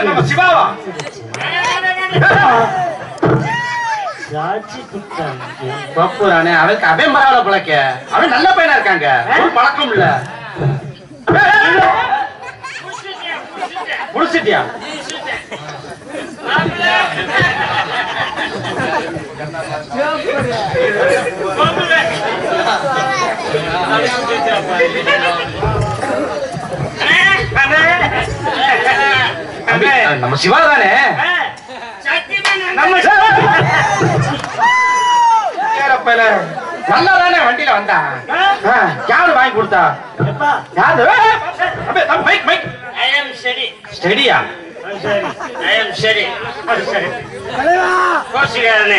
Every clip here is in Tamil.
நம்ம சிவாவா சாட்சி குத்தாங்க பப்புரானே அவனுக்கு அவன் பரவாயில்ல பிழைக்க அவன் நல்ல பையனா இருக்காங்க ஒரு பழக்கம் இல்ல புடிச்சிட்டியா தம்பி, நம்ம சிவா தானே நம்ம ஏறப்பையில நல்லா தானே வண்டியில வந்தா ஆ, யாரு வாங்கி கொடுத்தா எப்பா யாரு அபே, தம்பி, mike mike I am steady. ஸ்டெடியா I am steady. கோச்சிக்காதனே.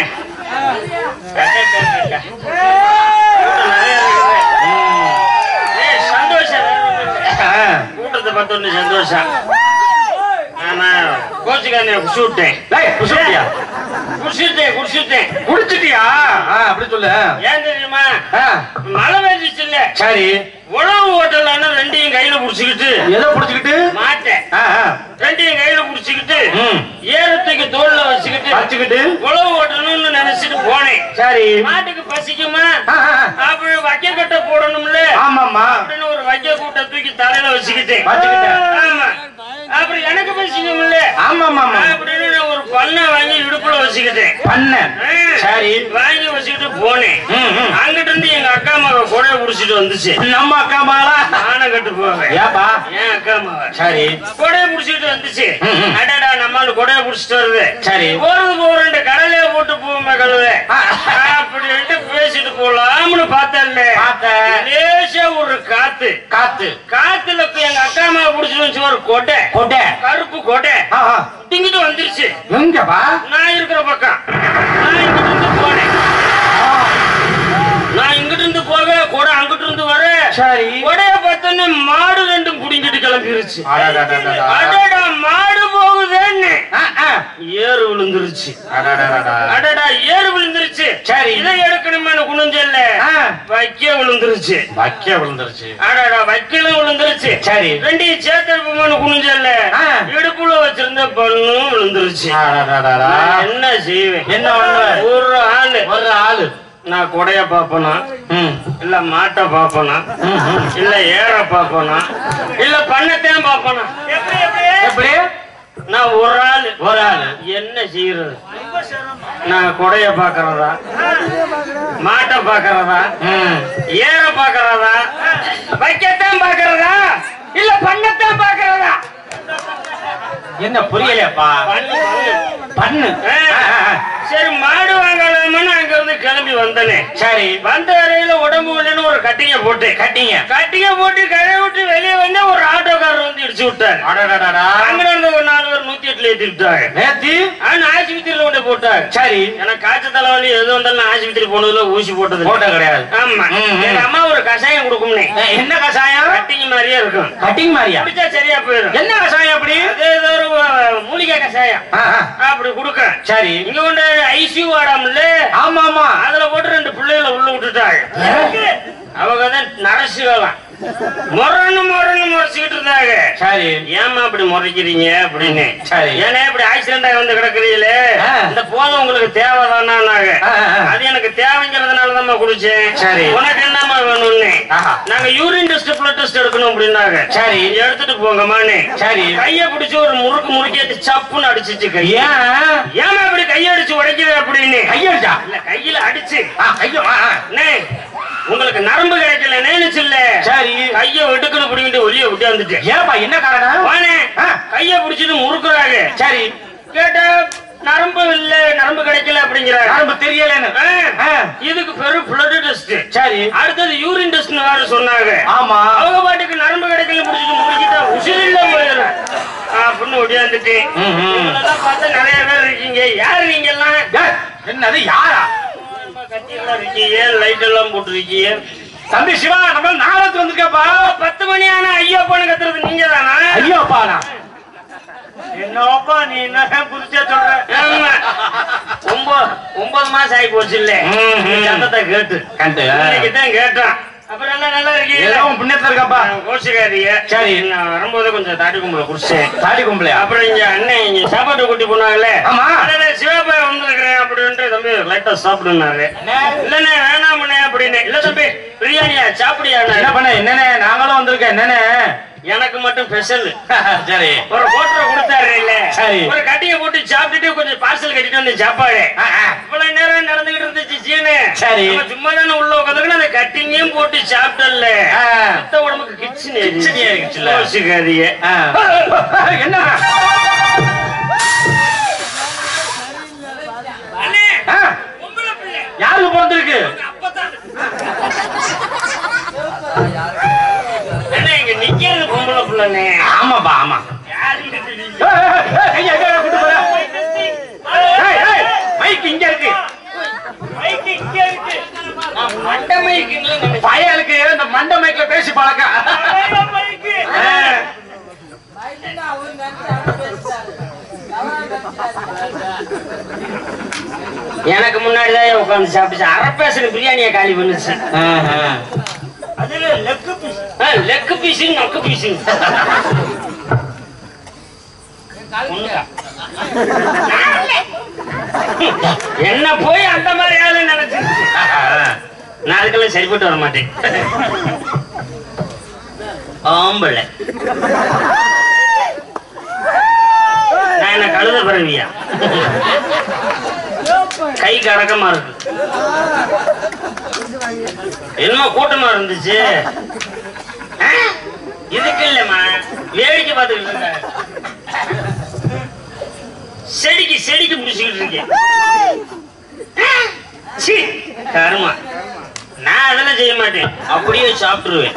ஏய், சந்தோஷம் கூட்டத்தை பார்த்தோன்னு சந்தோஷம் ஆமா கோச்சிக்காதனே குடிச்சு விட்டேன் டேய் குசுட்டியா குடிச்சுட்டேன் குடிச்சுட்டேன் குடிச்சிட்டியா ஆ, அப்படி சொல்லு ஏன் தெரியுமா ஆ, மழை பெஞ்சிச்சு இல்ல சரி உழவு ஓட்டலான்னு ரெண்டையும் கையில புடிச்சுக்கிட்டு எதை புடிச்சுக்கிட்டு மாட்டேன் ஆ, ஆ, ரெண்டையும் கையில புடிச்சுக்கிட்டு ம். ஏறத்துக்கு தோல்ல வச்சுக்கிட்டு வச்சுக்கிட்டு உழவு ஓட்டணும்னு நினைச்சிட்டு போனேன் சரி மாட்டுக்கு பசிக்குமா ஆ, ஆ, ஆ. அப்படி வைக்க கட்ட போடணும்ல ஆமாம்மா அப்படின்னு ஒரு வைக்க கூட்ட தூக்கி தலையில வச்சுக்கிட்டேன் வச்சுக்கிட்டேன். ஆமா அப்புறம் எனக்கு பசிக்கும்ல ஆமாம்மா அப்படின்னு நான் ஒரு பண்ணை வாங்கி இடுப்புல வச்சுக்கிட்டேன் பண்ண ஆ, சரி வாங்கி வச்சுக்கிட்டு போனேன் ம், ம். அங்கிட்டு இருந்து எங்க அக்கா மக கொடைய புடிச்சிட்டு வந்துச்சு நம்ம அக்கா மாலா நானும் கட்டு போவேன் ஏப்பா ஏன் அக்கா மக சரி கொடைய புடிச்சிட்டு வந்துச்சு ம், ம். அடடா நம்மால கொடைய புடிச்சிட்டு வருது சரி போறது போக ரெண்டு கடலைய போட்டு போவோமே கழுத ஆ. அப்படின்ட்டு பேசிட்டு போலாம்னு பார்த்தேன்ல பார்த்தேன். லேசா ஒரு காத்து காத்து காத்துல இப்ப எங்க அக்கா அம்மா புடிச்சிட்டு வந்துச்சு ஒரு கொடை கொட்டை கருப்பு கொடை ஆ, ஆ. திங்கிட்டு வந்துருச்சு எங்கப்பா நான் இருக்கிற பக்கம் நான் இங்கிட்டு இருந்து போனேன் நான் இங்கிட்டு இருந்து போக கொடை அங்கிட்டு இருந்து வர சரி கொடைய பார்த்தோன்னே மாடு ரெண்டும் புடிங்கிட்டு கிளம்பிருச்சு அடடடடடா. அடடா மாடு போகுதேன்னு ஆ, ஆ. ஏறு விழுந்துருச்சு அடடடடா. அடடா ஏறு விழுந்துருச்சு சரி. இதை எடுக்கணுமான்னு குனிஞ்சல்ல ஆ. வைக்க விழுந்துருச்சு வைக்க விழுந்துருச்சு அடடா வைக்கலும் விழுந்துருச்சு சரி. ரெண்டையும் சேர்த்திருப்போம்னு குனிஞ்சல்ல ஆ. இடுப்புல வச்சிருந்த பண்ணும் விழுந்துருச்சு அடடடடா. நான் என்ன செய்வேன் என்ன பண்ணுவ? ஒரு ஆளு ஒரு ஆளு நான் கொடைய பாப்பனா ம். இல்ல மாட்டை பாப்பனா ம், ம். இல்ல ஏற பாப்பனா இல்ல பண்ணத்தான் பாப்பனா எப்படி எப்படி எப்படி நான் ஒரு ஆளு ஒரு ஆளு என்ன செய்யறது நான் கொடைய பாக்குறதா மாட்டை பாக்குறதா ம். ஏற பாக்குறதா வைக்கத்தான் பாக்குறதா இல்ல பண்ணத்தான் பாக்குறதா என்ன புரியலையாப்பா பண்ணு, பண்ணு. பண்ணு ஆ. ஆ, ஆ, ஆ. சரி மாடு வாங்கலாமன்னு அங்க இருந்து கிளம்பி வந்தனே சரி வந்த வரையில உடம்பு இல்லைன்னு ஒரு கட்டிங்க போட்டு கட்டிங்க கட்டிங்க போட்டு கரை விட்டு வெளியே வந்து ஒரு ஆட்டோக்காரர் வந்து இடிச்சு விட்டாரு அடடடடா. அங்க இருந்து ஒரு நாலு பேர் நூத்தி எட்டுல ஏத்தி விட்டாங்க நேத்தி ஆனா ஆஸ்பத்திரியில கொண்டு போட்டாங்க சரி எனக்கு காய்ச்சல் தலைவலி எது வந்தாலும் நான் ஆஸ்பத்திரி போனதுல ஊசி போட்டது இல்ல. போட்ட கிடையாது ஆமா ம், ம். எங்க அம்மா ஒரு கஷாயம் கொடுக்கும்னே ஏ, என்ன கஷாயம் கட்டிங் மாதிரியே இருக்கும் கட்டிங் மாதிரியா குடிச்சா சரியா போயிடும் என்ன கஷாயம் அப்படி அதே ஏதோ ஒரு அஹ், மூலிகை கஷாயம் ஆ, ஆ. அப்படி கொடுக்க சரி இங்க கொண்டு ஐசியூ வாடாமல்ல ஆமா ஆமா அதுல போட்டு ரெண்டு பிள்ளைகளை உள்ள விட்டுட்டாங்க அவங்க தான் நரசுகலாம் முரன்னு முரன்னு முறைச்சுக்கிட்டு இருந்தாங்க சரி ஏமா அப்படி முறைக்கிறீங்க அப்படின்னு சரி. ஏன்னா இப்படி ஆக்சிடென்ட் ஆகி வந்து கிடக்குறீங்களே ஆ. இந்த போதும் உங்களுக்கு தேவைதானாங்க ஆ, ஆ, ஆ. அது எனக்கு தேவைங்கிறதுனால தான் குடிச்சேன் சரி. உனக்கு என்னமா வேணும்னு ஆஹா. நாங்க யூரின் டெஸ்ட் பிளட் டெஸ்ட் எடுக்கணும் அப்படின்னாங்க சரி. எடுத்துட்டு போங்கம்மான்னு சரி. கைய பிடிச்சு ஒரு முறுக்கு முறுக்கேத்து சப்புன்னு அடிச்சிச்சு கை ஏன் ஏமா இப்படி கையடிச்சு உடைக்கிற அப்படின்னு கையடிச்சா இல்ல கையில அடிச்சு ஆ, கையோ ஆ, ஆ. அண்ணே, உங்களுக்கு நரம்பு கிடைக்கல நினைச்சு இல்ல சரி கைய வெட்டுக்குன்னு பிடிங்கிட்டு ஒளிய விட்டு வந்துட்டேன் ஏப்பா என்ன காரணம் வானே ஆ. கைய பிடிச்சிட்டு முறுக்குறாங்க சரி கேட்டா நரம்பு இல்ல நரம்பு கிடைக்கல அப்படிங்கிறாங்க நரம்பு தெரியலன்னு ஆ, ஆ. இதுக்கு பெரும் பிளட் டெஸ்ட் சரி அடுத்தது யூரின் டெஸ்ட் வேற சொன்னாங்க ஆமா அவங்க பாட்டுக்கு நரம்பு கிடைக்கல பிடிச்சிட்டு முறுக்கிட்டா உசிரில்ல போயிடுறேன் அப்படின்னு ஒடியாந்துட்டு ம், ம். இவங்களெல்லாம் பார்த்தா நிறைய பேர் இருக்கீங்க யாரு நீங்க எல்லாம் ஏய், என்னது யாரா கத்தியெல்லாம் இருக்கீங்க லைட் எல்லாம் போட்டுருக்கீங்க தம்பி சிவா நம்ம நாளத்து வந்திருக்கப்பா பத்து மணி ஆனா ஐயோ போன கத்துறது நீங்க தானா ஐயோ பானா என்னப்பா நீ என்ன புதுசா சொல்ற ஆமா. ஒன்பது ஒன்பது மாசம் ஆகி போச்சு இல்ல ம், ம். சத்தத்தை கேட்டு கண்டு இன்னைக்கு தான் கேட்டான் அப்புறம் என்ன நல்லா ஏதோ இருக்கீங்களா உன் புண்ணியத்துல இருக்காப்பா கோச்சுக்காதீங்க சரி. நான் வரும்போது கொஞ்சம் தாட்டி கும்பல குடிச்சேன் தாடி கும்பலையா அப்புறம் இங்க அண்ணன் இங்க சாப்பாட்டு கூட்டி போனாங்கல்ல ஆமா. அண்ணே சிவபாய் வந்திருக்கிறேன் அப்படின்ட்டு தம்பி லைட்டா சாப்பிடுனாரு இல்லண்ணே வேணாமண்ணே அப்படின்னு இல்ல தம்பி பிரியாணியா சாப்பிடியா என்ன பண்ண என்னண்ணே நாங்களும் வந்திருக்கோம் என்னண்ணே எனக்கு மட்டும் ஸ்பெஷல் சரி ஒரு போட்டோ கொடுத்தாரு இல்ல சரி. ஒரு கட்டிங்க போட்டு சாப்பிட்டுட்டு கொஞ்சம் பார்சல் கட்டிட்டு வந்து சாப்பாடு ஆ, ஆ. இவ்வளவு நேரம் நடந்துகிட்டு இருந்துச்சு சீனு சரி. நம்ம சும்மா தானே உள்ள உட்காந்துருக்கு அந்த கட்டிங்கையும் போட்டு சாப்பிட்டல ஆ. மத்த உடம்புக்கு கிச்சன் கிச்சன் ஏறிடுச்சுல்ல. யோசிக்காதீங்க ஆ. என்ன அண்ணே ஆ, பொம்பளை பிள்ளை யாருக்கு பிறந்திருக்கு அப்பதான் அண்ணே இங்க நிக்கிறது பொம்பளை பிள்ளைண்ணே ஆமாப்பா ஆமா யாருக்கு தெரியும் ஏய், ஏய், ஏய், எங்க கூட்டு போற? ஏய், ஏய், மைக் இங்க இருக்கு மைக்கு இங்க இருக்கு நான் மண்டை மைக்குங்களா நினைச்சேன். பயலுக்கு இந்த மண்ட மைக்ல பேசி பழக்கம் பழைய மைக்கு. ஆ. எனக்கு முன்னாடி தான் உட்காந்து சாப்பிட்டு அரப்பேசன் பிரியாணியை காலி பண்ணுச்சு ஆஹா. அதுல லெக் பீஸ் லெக் பீஸ் நக்கு பீஸ் என்ன போய் அந்த மாதிரி ஆளு நினைச்சிருச்சு நான் அதுக்கெல்லாம் சரிப்பட்டு வர மாட்டேன் ஆம்பளை நான் என்ன கழுத பிறவியா கை கடக்கமா இருக்கு என்னமோ கூட்டமா இருந்துச்சு ஆ? இதுக்கு இல்லம்மா வேடிக்கை பார்த்துக்கிட்டு இருந்தேன் செடிக்கு செடிக்கு முடிச்சுக்கிட்டு இருக்கேன் ஆ? சீ, கருமா நான் அதெல்லாம் செய்ய மாட்டேன் அப்படியே சாப்பிட்டுருவேன்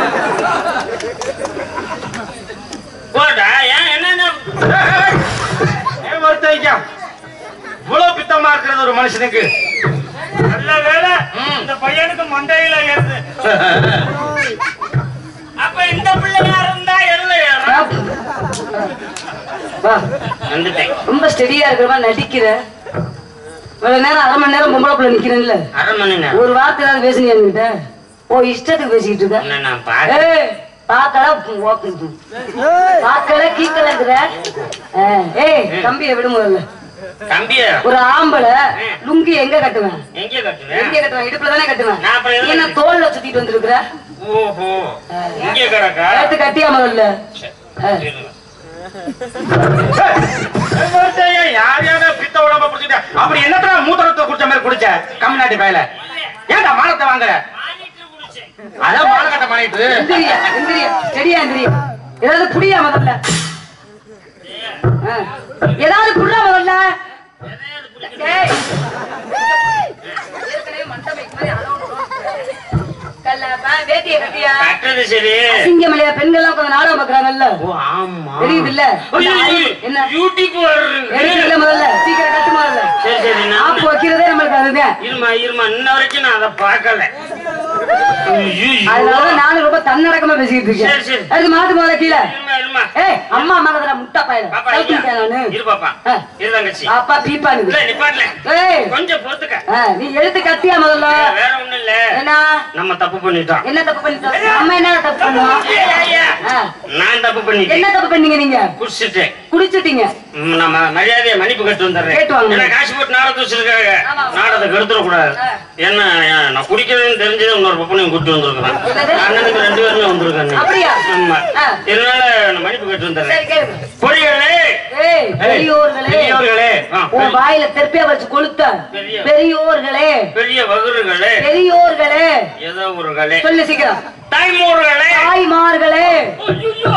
போட்டா ஏன் என்ன ஏன் வருத்த வைக்கம் இவ்வளவு பித்தமா இருக்கிறது ஒரு மனுஷனுக்கு நல்ல வேலை ம். இந்த பையனுக்கு மண்டையில ஏறுது அப்ப இந்த பிள்ளையா இருந்தா எருள ஏறும். வா வந்துட்டேன் ரொம்ப ஸ்டெடியா இருக்கிற மாதிரி நடிக்கிற இவ்வளவு நேரம் அரை மணி நேரம் பொம்பளை பிள்ளை நிக்கிறேன்ல அரை மணி நேரம் ஒரு வார்த்தை ஏதாவது பேசுனியா என்கிட்ட ஓ இஷ்டத்துக்கு பேசிக்கிட்டு இருக்க என்ன நான் பாக்க ஏய் பாக்கல ஓக்கு பாக்கல கீக்கலங்கிற ஏய் தம்பியை விடு முதல்ல தம்பிய ஒரு ஆம்பளை லுங்கி எங்க கட்டுவேன் எங்க கட்டுவேன் எங்க கட்டுவேன் இடுப்புல தானே கட்டுவேன் நான் அப்புறம் எதுல நீ என்ன தோல்ல சுத்திட்டு வந்திருக்கிற ஓஹோ இங்க கிடக்கா எடுத்து கட்டியா முதல்ல ஆ. ஏன் வருத்த ஐயா? யார் யாரோ பித்த உடம்ப பிடிச்சிட்ட அப்படி என்னத்தடா மூத்திரத்தை குடிச்ச மாதிரி குடிச்ச கம்நாட்டி பயல ஏன்டா மானத்தை வாங்குற அதான் மானக்கட்ட மானிட்டு எந்திரியா எந்திரியா ஸ்டெடியா எந்திரியா ஏதாவது புடியா முதல்ல ஆ. ஏதாவது புடுறா முதல்ல ஏய். ஏற்கனவே மண்டை வைக்க மாதிரி அளவு கல்லாப்பா, வேட்டியை கட்டியா கட்டுறது சரி சிங்கமலையா பெண்கள்லாம் கொஞ்சம் நாடகம் பாக்குறாங்கல்ல ஓ ஆமா தெரியுதுல்ல ஐயோ, ஐயோ, என்ன யூடியூப் எடுத்து வருது இல்ல முதல்ல சீக்கிரம் கட்டு முதல்ல சரி சரி நான் ஆப்பு வைக்கிறதே நம்மளுக்கு அதுதான் இருமா இருமா இன்ன வரைக்கும் நான் அதை பார்க்கல ஐயோ, அதனாலதான் நானும் ரொம்ப தன்னடக்கமா பேசிக்கிட்டு சரி, இருக்கேன் சரி. அதுக்கு மாத்து முதல்ல கீழே இருமா இருமா ஏய் அம்மா மகதரா முட்டா பையல பாப்பா கழட்டி ஐயா. நானு இரு பாப்பா ஆ. இரு தங்கச்சி அப்பா பீப்பானுது இல்ல நிப்பாட்ல ஏய் கொஞ்சம் பொறுத்துக்க ஆ, நீ எடுத்து கட்டியா முதல்ல வேற ஒண்ணும் இல்ல என்ன நம்ம தப்பு பண்ணிட்டோம் என்ன தப்பு பண்ணிட்டோம் நம்ம என்ன தப்பு பண்ணோம் ஏய், ஐயா. ஆ, நான் தப்பு பண்ணிட்டேன் என்ன தப்பு பண்ணீங்க நீங்க குடிச்சிட்டேன் குடிச்சிட்டீங்க ம், நம்ம மரியாதையை மன்னிப்பு கேட்டு வந்துடுறேன் கேட்டு வாங்க. ஏன்னா காசு போட்டு நாடகத்தை வச்சிருக்காங்க ஆமா. நாடகத்தை கெடுத்துட கூடாது ஆ. என்ன ஏன், நான் குடிக்கிறேன்னு தெரிஞ்சது இன்னொரு பப்பனையும் கூட்டு வந்திருக்கிறேன் என்னது? அண்ணனுக்கு ரெண்டு பேருமே வந்திருக்காங்க அப்படியா? ஆமா ஆ. இதனால நான் மன்னிப்பு கேட்டு சரி வந்துடுறேன் கேளுங்க பொரியலே ஏய் பெரியோர்களே பெரியோர்களே ஆ, உன் வாயில தெற்பியா வச்சு கொளுத்த பெரிய. பெரியோர்களே பெரிய வகுறுகளே பெரியோர்களே ஏதோ ஒருகளே சொல்லு சீக்கிரம் தாய்மூர்களே தாய்மார்களே ஐயையோ.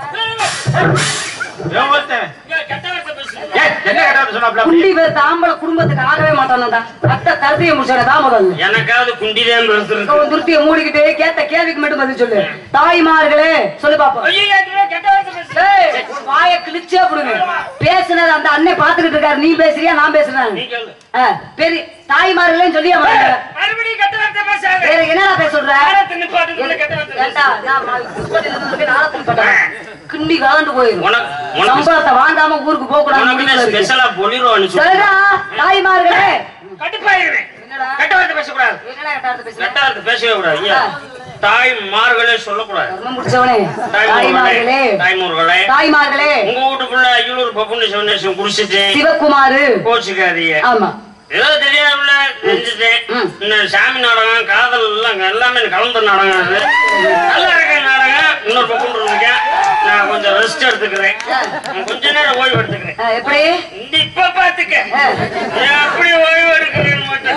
ஏன் வருத்த ஏய், கெட்ட வார்த்தை பேசுறீங்க. ஏய், என்ன கேட்டாவது சொன்னாப்ல அப்படி குண்டி பேர் தாம்பளை குடும்பத்துக்கு ஆகவே மாட்டானடா அத்த தருத்திய முடிச்சானே தான் முதல்ல எனக்காவது குண்டிதான் பெருத்திருக்கு உன் துருத்திய மூடிக்கிட்டு கேட்ட கேள்விக்கு மட்டும் பதில் சொல்லு தாய்மார்களே சொல்லு பாப்போம் ஐயோ, ஏற்கனவே கெட்ட வார்த்தை பேசுறீங்க. ஏய், உன் வாயை கிழிச்சே புடுங்க பேசுனது அந்த அண்ணன் பாத்துக்கிட்டு இருக்காரு நீ பேசுறியா நான் பேசுறேன் நீ கேளு. ஆ, பெரிய தாய்மார்களே சொல்லியா முதல்ல? மறுபடியும் கெட்ட வார்த்தை பேசாத. வேற என்னடா பேச சொல்ற நாடகத்தை நிப்பாட்டுறதுல கெட்ட வார்த்தை பேசு. ஏண்டா, நான் மா- புஷ்பத்தில இருந்து வந்து நாடகத்துக்கு போட்டேன். கிண்டி கலந்து போயிரும் உனக்கு உனக்கு சம்பளத்தை வாங்காம ஊருக்கு போக உனக்கு நான் கூடாது ஸ்பெஷலா பொலிரோன்னு சொல்லு. சொல்றா தாய்மார்களே கடுப்பாயிருவேன். என்னடா கெட்ட வார்த்தை பேசக்கூடாது என்னடா கட்டாரத்தை பேசுற கெட்ட வார்த்தை பேசவே கூடாது ஐயா. ஆ. தாய்மார்களே சொல்லக்கூடாது கர்மம் முடிச்சவனே தாய்மார்களே தாய்மார்களே தாய்மார்களே உங்க வீட்டுக்குள்ள ஐயூர் பப்புன்னு சொன்னேன் குடிச்சிட்டு சிவகுமாரு கோச்சுக்காதீங்க ஆமா ஏதோ தெரியாமல செஞ்சுட்டேன் ம். இந்த சாமி நாடகம் காதல் எல்லாம் எல்லாமே கலந்த நாடகம் அது நல்லா இருக்க நாடகம் இன்னொரு பக்கம் இருக்கேன் நான் கொஞ்சம் ரெஸ்ட் எடுத்துக்கிறேன் நான் கொஞ்ச நேரம் ஓய்வு எடுத்துக்கிறேன் ஆ, எப்படி இந்த இப்ப பாத்துக்க ஆ. நான் அப்படி ஓய்வு எடுக்கிறேன் மட்டும்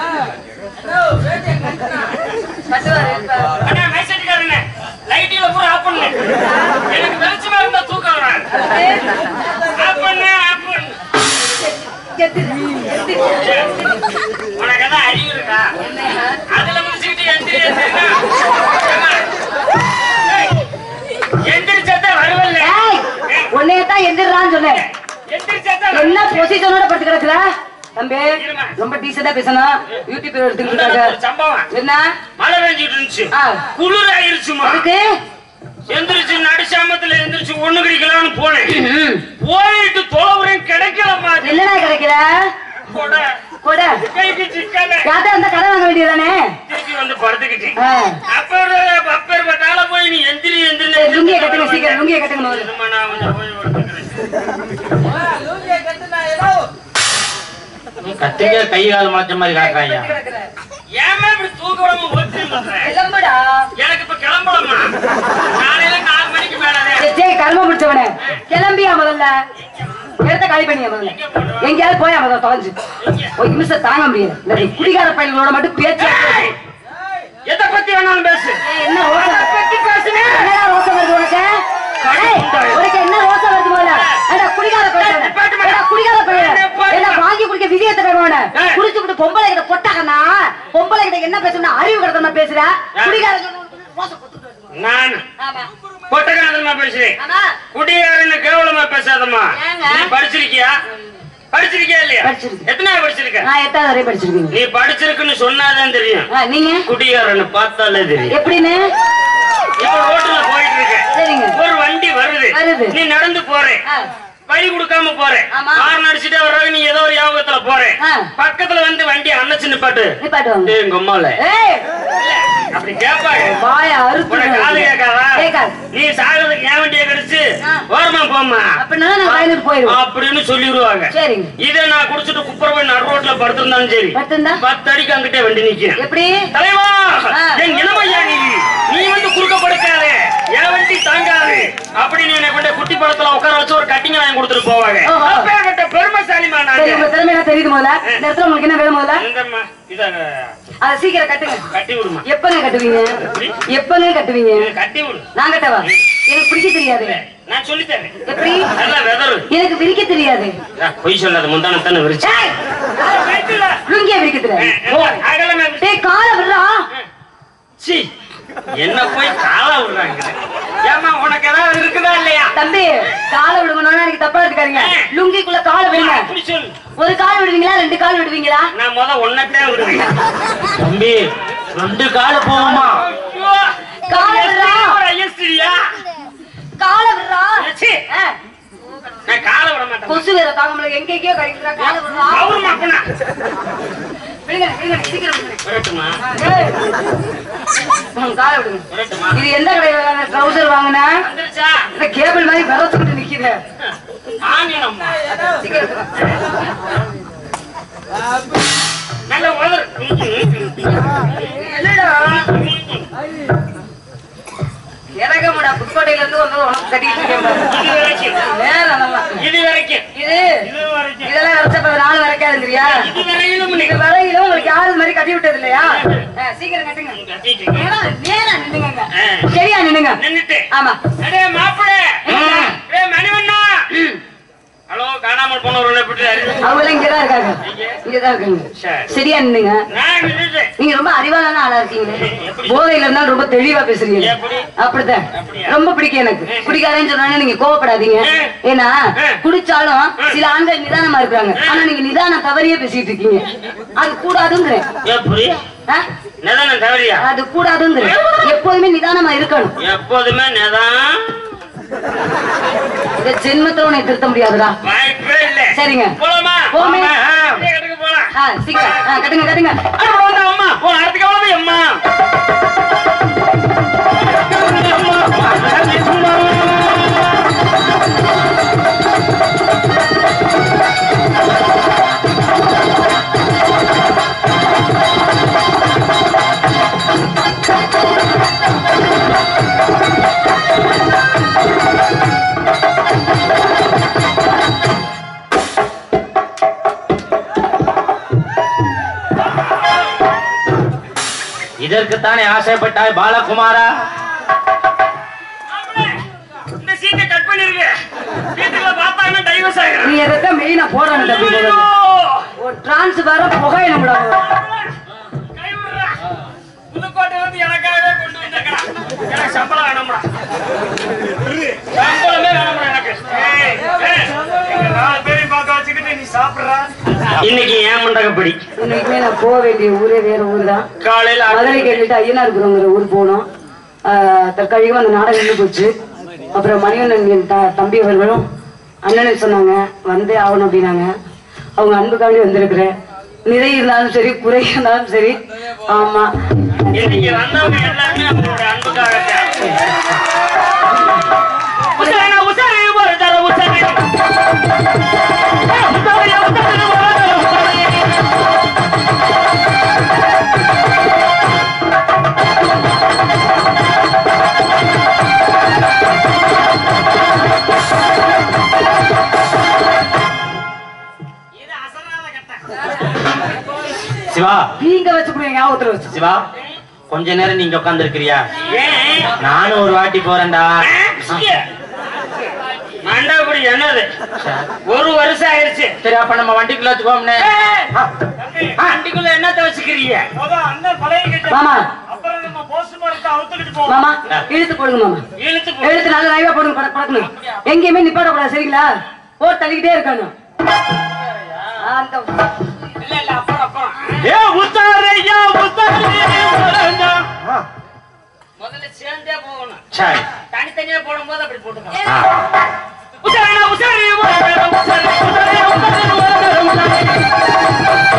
கட்டுவாரு இப்ப. அண்ணா மேசடிக்காரண்ணே லைட்டில பூரா ஆஃப் பண்ணு எனக்கு வெளிச்சமா இருந்தா தூக்கம் வராது ஆஃப் பண்ணு ஆஃப் பண்ணு எத்திரு, எத்திரு. உனக்கு எதாவது அறிவு இருக்கா அதுல முடிச்சுக்கிட்டு எந்திரி எந்திரினா ஏம்மா, ஏய், எந்திரிச்சாத்தா வருவல்ல ஏய், உன்னையத்தான் எந்திரான்னு சொன்னேன் எந்திரிச்சாத்தா என்ன பொசிஷனோட படுத்து கிடக்குற தம்பி ரொம்ப டீசெண்டா பேசணும் யூடியூப் எடுத்துக்கிட்டு முன்னாடி இருக்காங்க ஒரு சம்பவம் என்ன மழை பெஞ்சிட்டு இருந்துச்சு ஆ. குளிர் ஆயிருச்சுமா அதுக்கு எந்திரிச்சு நடுசாமத்துல எந்திரிச்சு ஒண்ணு கிடைக்கலாம்னு போனேன் ம். போயிட்டு தொலைவுறேன் கிடைக்கலமா என்னடா கிடைக்கல கொட கொட கைக்கு சிக்கல யார்ட்ட அந்த கடை வாங்க வேண்டியதானே திருப்பி வந்து படுத்துக்கிட்டேன் ஆ. அப்பர் அப்பர் பட்டால போய் நீ எந்திரி எந்திரி சரி, லுங்கிய கட்டுங்க சீக்கிரம் லுங்கிய கட்டுங்க முதல்ல இருமா, நான் கொஞ்சம் ஓய்வு எடுத்துக்கிறேன். கத்திரிக்கா கை கால் மாத்த மாதிரி காட்டுறாங்க ஏம்மா இப்படி தூக்க விடாம ஒத்தி பண்ற? கிளம்புடா எனக்கு இப்ப கிளம்பலாமா காலையில நாலு மணிக்கு மேலதே சரி, சரி கர்ம பிடிச்சவனே கிளம்பியா முதல்ல இடத்த காலி பண்ணியா முதல்ல எங்கேயாவது போயா முதல்ல தொலைஞ்சு ஒரு நிமிஷம் தாங்க முடியாது இந்த குடிகார பையன்களோட மட்டும் பேச்சு ஏய், எதை பத்தி வேணாலும் பேசு ஏய், என்ன ரோசம் பத்தி பேசுனேன் என்னடா ரோசம் வருது உனக்கு ஏய், உனக்கு என்ன ரோசம் வருது முதல்ல ஏடா குடிகார பையன் ஏடா குடிகார பையன் ஏடா வாங்கி குடிக்க விதியத்தை வேணுவானே குடிச்சு விட்டு பொம்பளை கிட்ட பொட்டாக்கண்ணா பொம்பளை கிட்ட என்ன பேசணும் அறிவு கிடத்தமா பேசுற குடிகார ரோசம் கொடுத்துட்டு வருது. நான் ஆமா பொட்டக்காரமா பேசுறேன் ஆமா குடியாரன்னு கேவலமா பேசாதம்மா ஏங்க? நீ படிச்சிருக்கியா படிச்சிருக்கியா இல்லையா படிச்சிருக்கேன். எத்தனை படிச்சிருக்க நான் எட்டாவது வரை படிச்சிருக்கீங்க நீ படிச்சிருக்குன்னு சொன்னாதான் தெரியும் ஆ, நீங்க குடியாரன்னு பார்த்தாலே தெரியும் எப்படின்னு இப்ப ரோட்ல போயிட்டு இருக்க சரிங்க ஒரு வண்டி வருது வருது. நீ நடந்து போற ஆ, வழி கொடுக்காம போற ஆமா. ஹார்ன் அடிச்சுட்டே வர்றாங்க நீ ஏதோ ஒரு யோகத்துல போற ஆ. பக்கத்துல வந்து வண்டி அணைச்சு நிப்பாட்டு நிப்பாட்டுவாங்க டேய், எங்க அம்மால ஏய் அப்படி கேப்பாங்க வாய உனக்கு காது அறுத்து கேட்காதா கேட்காது நீ சாகிறதுக்கு ஏன் வண்டியை கடிச்சு ஆ. ஓரமா போம்மா அப்படின்னா நான் வயலுக்கு போயிடுவேன் அப்படின்னு சொல்லிடுவாங்க சரிங்க இதை நான் குடிச்சிட்டு குப்புற போய் நடு ரோட்ல படுத்திருந்தாலும் சரி படுத்திருந்தா? பத்து அடிக்கு அங்கிட்டே வண்டி நிக்கும் எப்படி தலைவா ஆ. என் இளமையா நீ நீ வந்து குறுக்க படுக்காதே என் வண்டி தாங்காது அப்படின்னு என்னை கொண்டு குட்டி படத்துல உட்கார வச்சு ஒரு கட்டிங் வாங்கி கொடுத்துட்டு போவாங்க ஓஹோ. அப்பேற்பட்ட பெருமைசாலிமா சரி உங்க நாங்க திறமை என்ன தெரியுது முதல்ல இந்த இடத்துல உங்களுக்கு என்ன வேணும் முதல்ல இந்தம்மா, இத அதை சீக்கிரம் கட்டுங்க கட்டி விடுமா எப்பங்க கட்டுவீங்க எப்பங்க கட்டுவீங்க இத கட்டி விடு நான் கட்டவா எனக்கு பிடிக்க தெரியாது நான் சொல்லி தரேன் எப்படி நல்லா வெதரு எனக்கு விரிக்க தெரியாது பொய் சொல்லாத முந்தான தானே விரிச்சு ஏய், லுங்கிய விரிக்க தெரியாது அகலமே விரிச்சு. டேய் காலை விடுறா சீ, என்ன போய் காலா விடுறாங்க ஏமா உனக்கு ஏதாவது இருக்குதா இல்லையா தம்பி காலை விடுங்கன்னு எனக்கு தப்பா எடுத்துக்காதீங்க லுங்கிக்குள்ள காலை விடுங்க அப்படி சொல்லு ஒரு கால் விடுவீங்களா ரெண்டு கால் விடுவீங்களா நான் முத ஒன்னத்தான் விடுவேன் தம்பி ரெண்டு காலு போகுமா ஐயோ, காலை விடுறா ஒரு ஐயஸ்திரியா? காலை விடுறா சீ, ஆ, நான் காலை விட மாட்டேன் கொசு வேற தாங்க முடியல எங்க எங்கேயோ கடிக்கிறா காலை விடுறா அவரு மாப்பனா விடுங்க விடுங்க சீக்கிரம் விடுங்க விரட்டுமா ஏய். ம், காலை விடுங்க விரட்டுமா இது எந்த கடையில ட்ரௌசர் வாங்கினா வந்துருச்சா இந்த கேபிள் மாதிரி விரச்சுக்கிட்டு நிக்குது ஆங்கிலம்மா சீக்கிரம் நல்ல உதறு என்னடா இறக்கமுடா புதுக்கோட்டையில இருந்து வந்து உனக்கு கட்டிட்டு இருக்கேன் பாரு. இது வரைக்கும் நேரம் நல்லா. இது வரைக்கும் இது இது வரைக்கும் இதெல்லாம் வரைச்சப்ப நாலு வரைக்காதுங்கிறியா இது வரையிலும் நீங்க வரையிலும் உங்களுக்கு யாரும் இது மாதிரி கட்டி விட்டது இல்லையா ஆ, சீக்கிரம் கட்டுங்க கட்டிட்டு நேரா நேரா நின்னுங்க ஆ. சரியா நின்னுங்க நின்னுட்டு ஆமா அடே மாப்பிள ஏ மணிவண்ணா ஹலோ காணாமல் போனவர்கள் எப்படி அவங்க எல்லாம் இங்கதான் இருக்காங்க இங்கதான் இருக்காங்க சரி. சரியா நின்னுங்க நான் நின்னுட்டேன் நீங்க ரொம்ப அறிவாளான ஆளா இருக்கீங்க போதையில இருந்தாலும் ரொம்ப தெளிவா பேசுறீங்க எப்படி? அப்படித்தான் அப்படியா? ரொம்ப பிடிக்கும் எனக்கு குடிக்காரன்னு சொன்னானே நீங்க கோவப்படாதீங்க ம். ஏன்னா ம். குடிச்சாலும் சில ஆண்கள் நிதானமா இருக்காங்க ஆனா நீங்க நிதானம் தவறியே பேசிட்டு இருக்கீங்க அது கூடாதுங்கிறேன் எப்படி ஆ? நிதானம் தவறியா அது கூடாதுங்கிறேன் எப்போதுமே நிதானமா இருக்கணும் எப்போதுமே நிதான் இந்த ஜென்மத்துல உன்னை திருத்த முடியாதுடா வாய்ப்பே இல்ல சரிங்க போலாமா போமே. இதே கட்டுக்கு போலாம் ஆ சீக்கிரம் ஆ, கட்டுங்க கட்டுங்க அட, அம்மா போ அடுத்துக்கு அவ்வளவு அம்மா இதற்குத்தானே ஆசைப்பட்டாய் பாலகுமாரா இந்த சீட்டை கட் பண்ணிருங்க வீட்டுக்குள்ள பார்த்தாங்கன்னா டைவர்ஸ் ஆகிடும் நீ எதுக்கு மெயினா போடணும் தம்பி ஐயோ! ஒரு டிரான்ஸ்பர புகை நம்மள கை விடுறா. புதுக்கோட்டை வந்து எனக்காகவே கொண்டு வந்திருக்கா எனக்கு சம்பளம் வேணும்டா சம்பளமே வேணும்டா எனக்கு ஏய், ஏய், எங்க நாலு பேரையும் பார்க்க வச்சுக்கிட்டு நீ சாப்பிடுறா இன்னைக்கு ஏன் மண்டகப்படி இன்னைக்குமே நான் போக வேண்டிய ஊரே வேற ஊர் தான் காலையில மதுரை கேட்டுட்டு ஐயனார் குருங்கிற ஊர் போனோம் ஆஹ் தற்காலிகமா அந்த நாடகம் நின்று போச்சு அப்புறம் மணிவண்ணன் என் த- தம்பி அவர்களும் அண்ணனை சொன்னாங்க வந்தே ஆகணும் அப்படின்னாங்க அவங்க அன்புக்காண்டி வந்திருக்கிறேன் நிறை இருந்தாலும் சரி குறை இருந்தாலும் சரி ஆமா இன்னைக்கு வந்தவங்க எல்லாருமே அவங்களோட அன்புக்காகத்தான் உசாரி, உசாரி, ஒரு தடவை உசாரி. ஏய், உசாரி, உசாரி, ஒரு தடவை உசாரி. இது அசராத கட்டம். சிவா நீங்க வச்சுக்கணும் ஞாபகத்துல வச்சு சிவா கொஞ்ச நேரம் நீங்க உட்கார்ந்து இருக்கிறியா ஏன் நானும் ஒரு வாட்டி போறேன்டா மண்டபடி என்னது ஒரு வருஷம் ஆயிருச்சு சரி அப்ப நம்ம வண்டிக்குள்ள வச்சுக்கோம்னே வண்டிக்குள்ள என்னத்த வச்சுக்கிறீங்க அதான் அண்ணன் பழைய கட்ட மாமா அப்புறம் நம்ம போஸ்ட் மரத்தை அவுத்துக்கிட்டு போவோம் மாமா இழுத்து போடுங்க மாமா இழுத்து போ. எழுத்து நல்ல லைவா போடுங்க பட- படக்கணும் எங்கேயுமே நிப்பாட கூடாது சரிங்களா போர் தள்ளிக்கிட்டே இருக்கணும் அந்த இல்ல இல்ல அப்புறம் அப்புறம் ஏ உத்தாரையா உத்தாரையா முதல்ல சேர்ந்தே போகணும் சரி தனித்தனியா போடும்போது அப்படி போட்டுக்கலாம் ஆ. உசாரி உசாரி உசாரி உசாரி உசாரி உசாரி உசாரி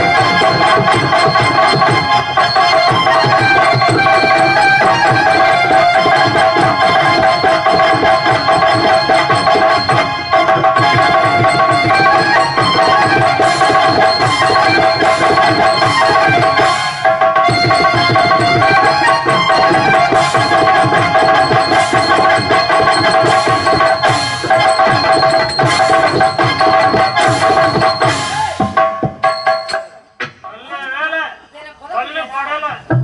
நல்ல வேலை பல்லு படல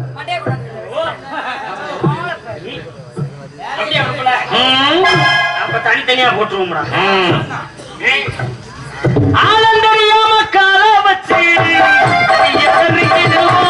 அப்படியே கொடுக்கல. அப்ப தனித்தனியா போட்டுருவோம்டா ஆனந்தரியாம கால வச்சு எத்தனைக்கிடுவோம்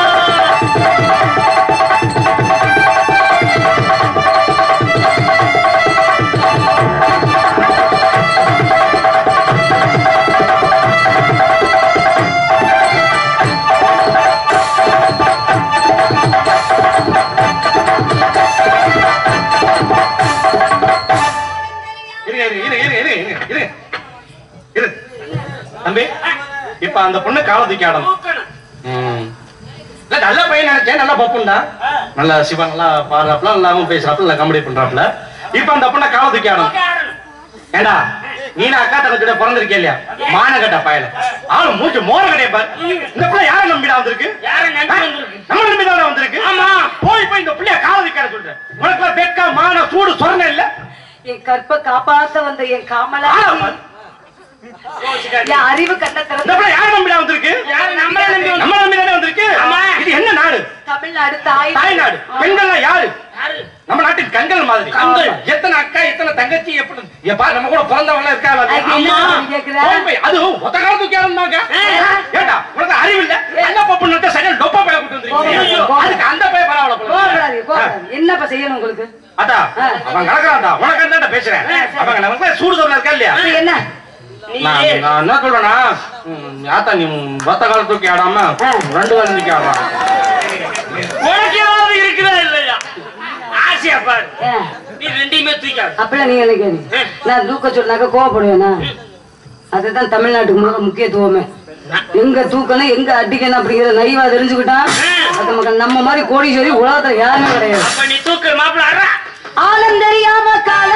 இரு இரு இரு இரு இரு இரு இரு இரு தம்பி இப்ப அந்த பொண்ணு காலை தூக்கி ஆடணும் தூக்கணும். ம். இல்ல நல்ல பையன் நினைச்சேன் நல்ல பப்புன் தான் நல்லா சிவா நல்லா பாடுறாப்ல நல்லாவும் பேசுறாப்ல நல்லா காமெடி பண்றாப்ல இப்ப அந்த பொண்ணை காலை தூக்கி ஆடணும் தூக்கி ஆடணும். ஏண்டா நீ நான் அக்கா தங்கச்சிட பிறந்திருக்கே இல்லையா மான கட்ட பயல ஆளு மூச்சு மோர கடைய பாரு இந்த பிள்ளை யாரை நம்பிடா வந்திருக்கு யாரை நம்பி வந்திருக்கு? நம்ம நம்பி தான் வந்திருக்கு ஆமா. போய் போய் இந்த பிள்ளைய காலை தூக்கி ஆட சொல்றேன் உனக்கு வெக்க மான சூடு சொரணை இல்ல என் கற்ப காப்பாத்த வந்த என் காமலா ஆள பாரு. யோசிக்காதீங்க. என் அறிவு கண்ண இந்த திறந்து பிள்ளை யாரை நம்பிடா வந்திருக்கு யாரை நம்மளை நம்பி வந்து- நம்ம நம்பி தானே வந்திருக்கு ஆமா. இது என்ன நாடு தமிழ்நாடு தாய் தாய்நாடு பெண்கள்லாம் யாரு யாரு? நம்ம நாட்டின் கண்கள் மாதிரி கண்கள். எத்தனை அக்கா எத்தனை தங்கச்சி எப்படி எப்பா நம்ம கூட பிறந்தவங்க இருக்காங்க அதுக்கு என்ன தம்பி கேக்குற? அது ஒத்த காலம் தூக்கி ஆரம்பிச்சாங்க ஏண்டா உனக்கு அறிவு இல்ல என்ன பப்பு நிறுத்த சரியா டொப்பா பைய கூட்டு கோபப்படாதீங்க, வந்திருக்கீங்க கோபப்படாதீங்க. அதுக்கு அந்த பைய பரவாயில்ல போல கோபப்படாதீங்க, இருக்கு. கோபப்படாதீங்க. என்னப்பா செய்யணும் உங்களுக்கு அத்தா அவன் கிடக்குறான்டா உனக்கு என்ன பேசுறேன் அவங்க நமக்கு சூடு சொல்ல இருக்கா இல்லையா அப்படி என்ன நீ நான் நான் என்ன சொல்றேன்னா ம், ஆத்தா நீ ஒத்த காலம் தூக்கி ஆடாம ரெண்டு காலம் தூக்கி ஆடுறான் உனக்கு ஏதாவது இருக்குதா இல்லையா ஆசையா பாரு ஆ, நீ ரெண்டையுமே தூக்காது அப்படிலாம் நீங்க என்ன கேள்வி நான் தூக்க சொன்னாக்க கோவப்படுவேனா அதுதான் தமிழ்நாட்டுக்கு முதல்ல முக்கியத்துவமே எங்க தூக்கணும் எங்க அடிக்கணும் அப்படிங்கிற நைவா தெரிஞ்சுக்கிட்டான் அது மக்கள் நம்ம மாதிரி கோடீஸ்வரி உலகத்துல யாருமே கிடையாது அப்ப நீ தூக்கு மாப்பிள்ள அறா ஆழம் தெரியாம கால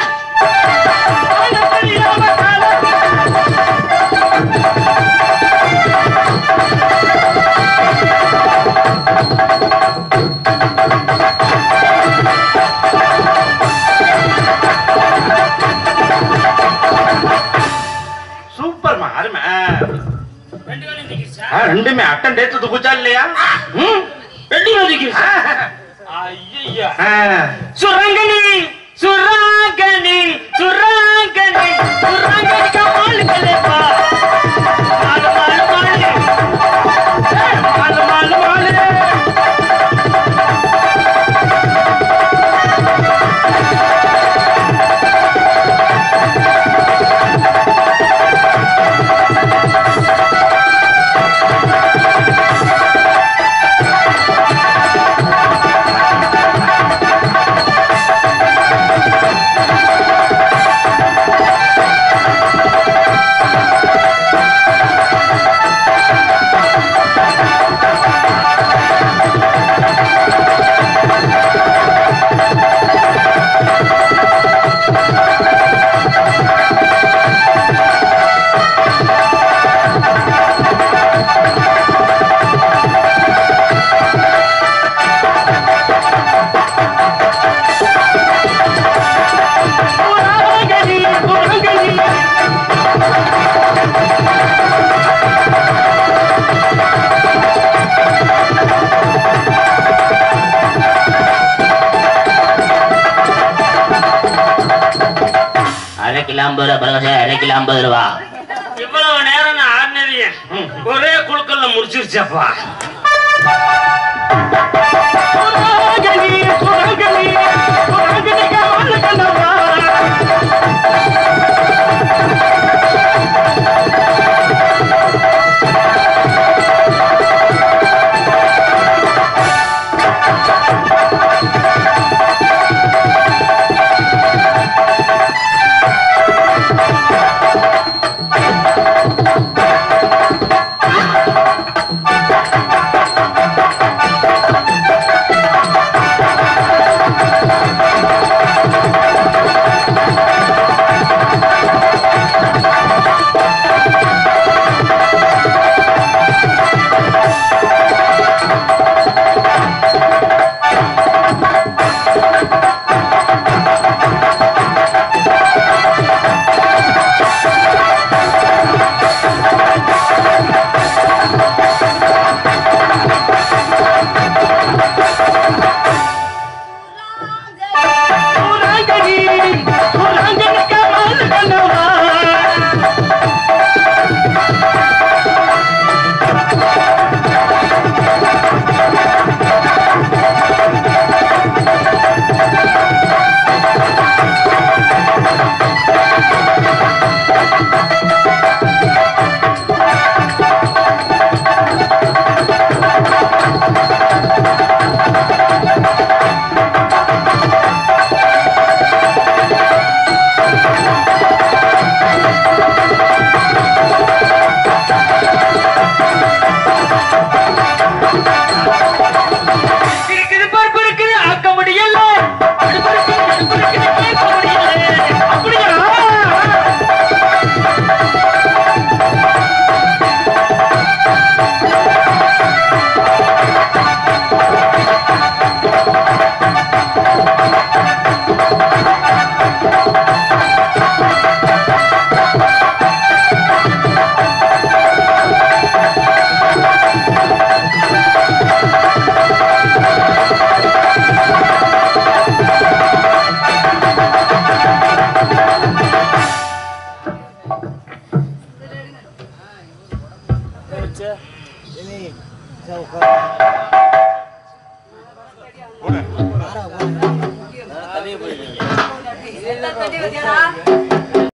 சூப்பர்மா அருமை ஆ. ரெண்டு பேரும் தூக்கிடுச்சா ஆ, ரெண்டுமே அட்டன் டேட்டு தூக்குச்சா இல்லையா ம் ரெண்டு பேரும் தூக்கிடுச்சா சுரங்கனி சுராங்கனி சுராங்கனி சுராங்கனி கமால் கலேப்பா மாலு மாலு மாலு மாலு மாலு மாலு சுராங்கனி சுராங்கனி அரை கிலோ ஐம்பது ரூபா பரவாயில்ல அரை கிலோ ஐம்பது ரூபா இவ்வளவு நேரம் நான் ஆடினது ஒரே குழுக்கல்ல முடிச்சிருச்சப்பா சுராங்கனி சுராங்கனி சுராங்கனி கமால் கலேப்பா சுராங்கனி சுராங்கனி கமால் கலேப்பா இருக்குது பருப்பு இருக்குது ஆக்க முடியல அடுப்பு இருக்குது அடுப்பு இருக்குது கேட்க முடியல அப்படியா தட்டி வைக்கிறா